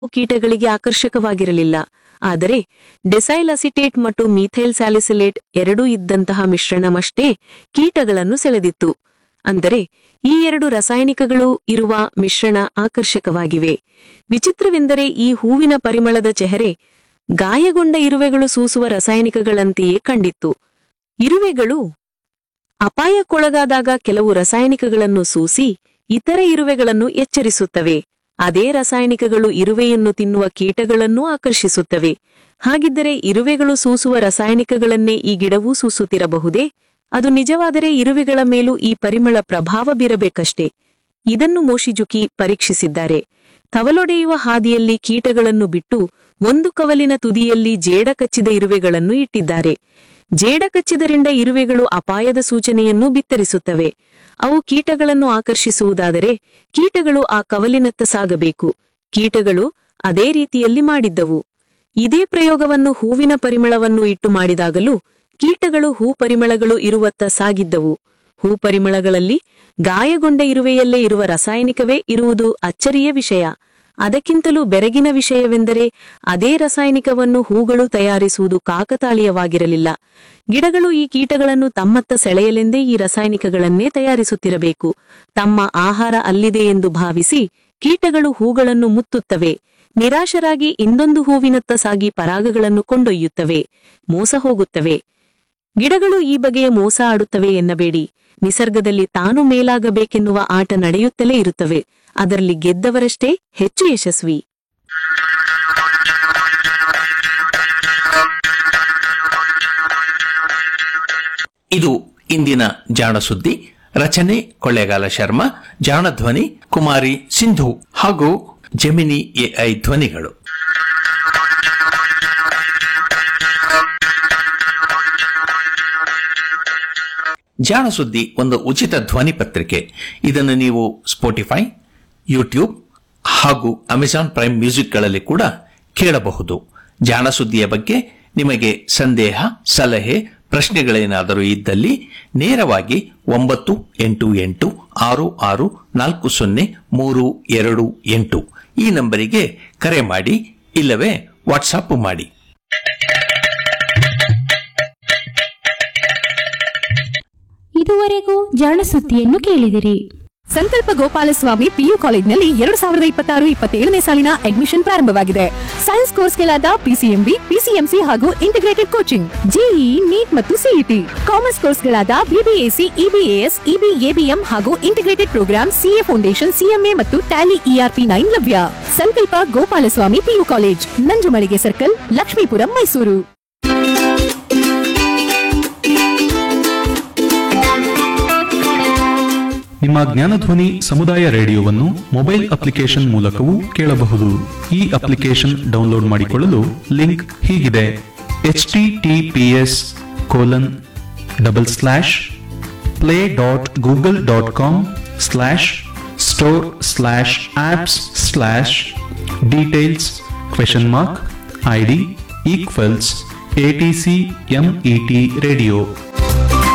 ಕೀಟಗಳಿಗೆ ಆಕರ್ಷಕವಾಗಿರಲಿಲ್ಲ ಆದರೆ ಡೆಸೈಲ್ ಅಸಿಟೇಟ್ ಮತ್ತು ಮೀಥೈಲ್ ಸ್ಯಾಲಿಸಿಲೇಟ್ ಎರಡೂ ಇದ್ದಂತಹ ಮಿಶ್ರಣಮಷ್ಟೇ ಕೀಟಗಳನ್ನು ಸೆಳೆದಿತ್ತು ಅಂದರೆ ಈ ಎರಡು ರಾಸಾಯನಿಕಗಳು ಇರುವ ಮಿಶ್ರಣ ಆಕರ್ಷಕವಾಗಿವೆ ವಿಚಿತ್ರವೆಂದರೆ ಈ ಹೂವಿನ ಪರಿಮಳದ ಚೆಹರೆ ಗಾಯಗೊಂಡ ಇರುವೆಗಳು ಸೂಸುವ ರಾಸಾಯನಿಕಗಳಂತೆಯೇ ಕಂಡಿತ್ತು ಇರುವೆಗಳು ಅಪಾಯಕ್ಕೊಳಗಾದಾಗ ಕೆಲವು ರಾಸಾಯನಿಕಗಳನ್ನು ಸೂಸಿ ಇತರ ಇರುವೆಗಳನ್ನು ಎಚ್ಚರಿಸುತ್ತವೆ ಅದೇ ರಾಸಾಯನಿಕಗಳು ಇರುವೆಯನ್ನು ತಿನ್ನುವ ಕೀಟಗಳನ್ನೂ ಆಕರ್ಷಿಸುತ್ತವೆ ಹಾಗಿದ್ದರೆ ಇರುವೆಗಳು ಸೂಸುವ ರಾಸಾಯನಿಕಗಳನ್ನೇ ಈ ಗಿಡವೂ ಸೂಸುತ್ತಿರಬಹುದೇ ಅದು ನಿಜವಾದರೆ ಇರುವೆಗಳ ಮೇಲೂ ಈ ಪರಿಮಳ ಪ್ರಭಾವ ಬೀರಬೇಕಷ್ಟೇ ಇದನ್ನು ಮೋಶಿಜುಕಿ ಪರೀಕ್ಷಿಸಿದ್ದಾರೆ ಕವಲೊಡೆಯುವ ಹಾದಿಯಲ್ಲಿ ಕೀಟಗಳನ್ನು ಬಿಟ್ಟು ಒಂದು ಕವಲಿನ ತುದಿಯಲ್ಲಿ ಜೇಡ ಕಚ್ಚಿದ ಇರುವೆಗಳನ್ನು ಇಟ್ಟಿದ್ದಾರೆ ಜೇಡ ಕಚ್ಚಿದರಿಂದ ಇರುವೆಗಳು ಅಪಾಯದ ಸೂಚನೆಯನ್ನು ಬಿತ್ತರಿಸುತ್ತವೆ ಅವು ಕೀಟಗಳನ್ನು ಆಕರ್ಷಿಸುವುದಾದರೆ ಕೀಟಗಳು ಆ ಕವಲಿನತ್ತ ಸಾಗಬೇಕು ಕೀಟಗಳು ಅದೇ ರೀತಿಯಲ್ಲಿ ಮಾಡಿದ್ದವು ಇದೇ ಪ್ರಯೋಗವನ್ನು ಹೂವಿನ ಪರಿಮಳವನ್ನು ಇಟ್ಟು ಮಾಡಿದಾಗಲೂ ಕೀಟಗಳು ಹೂ ಪರಿಮಳಗಳು ಇರುವತ್ತ ಸಾಗಿದ್ದವು ಹೂ ಪರಿಮಳಗಳಲ್ಲಿ ಗಾಯಗೊಂಡ ಇರುವೆಯಲ್ಲೇ ಇರುವ ರಾಸಾಯನಿಕವೇ ಇರುವುದು ಅಚ್ಚರಿಯ ವಿಷಯ ಅದಕ್ಕಿಂತಲೂ ಬೆರಗಿನ ವಿಷಯವೆಂದರೆ ಅದೇ ರಾಸಾಯನಿಕವನ್ನು ಹೂಗಳು ತಯಾರಿಸುವುದು ಕಾಕತಾಳೀಯವಾಗಿರಲಿಲ್ಲ ಗಿಡಗಳು ಈ ಕೀಟಗಳನ್ನು ತಮ್ಮತ್ತ ಸೆಳೆಯಲೆಂದೇ ಈ ರಾಸಾಯನಿಕಗಳನ್ನೇ ತಯಾರಿಸುತ್ತಿರಬೇಕು ತಮ್ಮ ಆಹಾರ ಅಲ್ಲಿದೆ ಎಂದು ಭಾವಿಸಿ ಕೀಟಗಳು ಹೂಗಳನ್ನು ಮುತ್ತುತ್ತವೆ ನಿರಾಶರಾಗಿ ಇನ್ನೊಂದು ಹೂವಿನತ್ತ ಸಾಗಿ ಪರಾಗಗಳನ್ನು ಕೊಂಡೊಯ್ಯುತ್ತವೆ ಮೋಸ ಹೋಗುತ್ತವೆ ಗಿಡಗಳು ಈ ಬಗೆಯ ಮೋಸ ಆಡುತ್ತವೆ ಎನ್ನಬೇಡಿ ನಿಸರ್ಗದಲ್ಲಿ ತಾನು ಮೇಲಾಗಬೇಕೆನ್ನುವ ಆಟ ನಡೆಯುತ್ತಲೇ ಇರುತ್ತವೆ ಅದರಲ್ಲಿ ಗೆದ್ದವರಷ್ಟೇ ಹೆಚ್ಚು ಯಶಸ್ವಿ ಇದು ಇಂದಿನ ಜಾಣ ಸುದ್ದಿ ರಚನೆ ಕೊಳ್ಳೇಗಾಲ ಶರ್ಮಾ ಜಾಣ ಧ್ವನಿ ಕುಮಾರಿ ಸಿಂಧು ಹಾಗೂ ಜಮಿನಿ ಎಐ ಧ್ವನಿಗಳು ಜಾಣ ಸುದ್ದಿ ಒಂದು ಉಚಿತ ಧ್ವನಿ ಪತ್ರಿಕೆ ಇದನ್ನು ನೀವು ಸ್ಪೋಟಿಫೈ ಯೂಟ್ಯೂಬ್ ಹಾಗೂ ಅಮೆಜಾನ್ ಪ್ರೈಮ್ ಮ್ಯೂಸಿಕ್ಗಳಲ್ಲಿ ಕೂಡ ಕೇಳಬಹುದು ಜಾಣ ಸುದ್ದಿಯ ಬಗ್ಗೆ ನಿಮಗೆ ಸಂದೇಹ ಸಲಹೆ ಪ್ರಶ್ನೆಗಳೇನಾದರೂ ಇದ್ದಲ್ಲಿ ನೇರವಾಗಿ ಒಂಬತ್ತು ಎಂಟು ಎಂಟು ಆರು ಆರು ನಾಲ್ಕು ಸೊನ್ನೆ ಮೂರು ಎರಡು ಎಂಟು ಈ ನಂಬರಿಗೆ ಕರೆ ಮಾಡಿ ಇಲ್ಲವೇ ವಾಟ್ಸಾಪ್ ಮಾಡಿ ಇದುವರೆಗೂ ಜಾಣ ಸುದ್ದಿಯನ್ನು ಕೇಳಿದಿರಿ ಸಂಕಲ್ಪ ಗೋಪಾಲಸ್ವಾಮಿ ಪಿಯು ಕಾಲೇಜ್ನಲ್ಲಿ ಎರಡು ಸಾವಿರದ ಇಪ್ಪತ್ತಾರು ಇಪ್ಪತ್ತೇಳನೇ ಸಾಲಿನ ಅಡ್ಮಿಷನ್ ಪ್ರಾರಂಭವಾಗಿದೆ ಸೈನ್ಸ್ ಕೋರ್ಸ್ಗಳಾದ ಪಿಸಿಎಂಬಿ ಪಿಸಿಎಂಸಿ ಹಾಗೂ ಇಂಟಿಗ್ರೇಟೆಡ್ ಕೋಚಿಂಗ್ ಜೆಇಇ ನೀಟ್ ಮತ್ತು ಸಿಇಟಿ ಕಾಮರ್ಸ್ ಕೋರ್ಸ್ಗಳಾದ ಬಿಬಿಎಸಿ ಇಬಿಎಎಸ್ ಇಬಿಎಬಿಎಂ ಹಾಗೂ integrated program CA foundation CMA ಮತ್ತು ಟ್ಯಾಲಿ ಇಆರ್ಪಿ ನೈನ್ ಲಭ್ಯ Sankalpa Gopalaswamy PU college Nanjumalige circle Lakshmipuram Mysuru ನಿಮ್ಮ ಜ್ಞಾನಧ್ವನಿ ಸಮುದಾಯ ರೇಡಿಯೋವನ್ನು ಮೊಬೈಲ್ ಅಪ್ಲಿಕೇಶನ್ ಮೂಲಕವೂ ಕೇಳಬಹುದು ಈ ಅಪ್ಲಿಕೇಶನ್ ಡೌನ್ಲೋಡ್ ಮಾಡಿಕೊಳ್ಳಲು ಲಿಂಕ್ ಹೀಗಿದೆ H T T P S colon double slash play dot Google dot com slash store slash apps slash details question mark I D equals A T C ME T radio